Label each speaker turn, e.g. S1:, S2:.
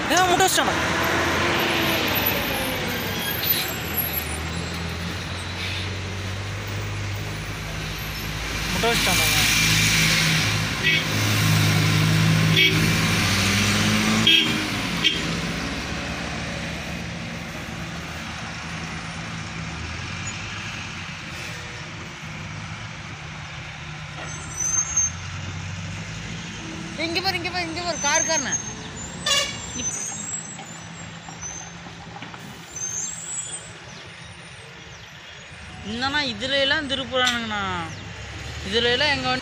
S1: ஏன் முட்டை வச்சிட்டானா முட்டை வச்சிட்டானா இங்க பாரு இங்க பாரு இங்க பாரு கார் கார்னு என்னண்ணா இதுல எல்லாம் திருப்புறானுங்கண்ணா இதுல எல்லாம் எங்க வண்டி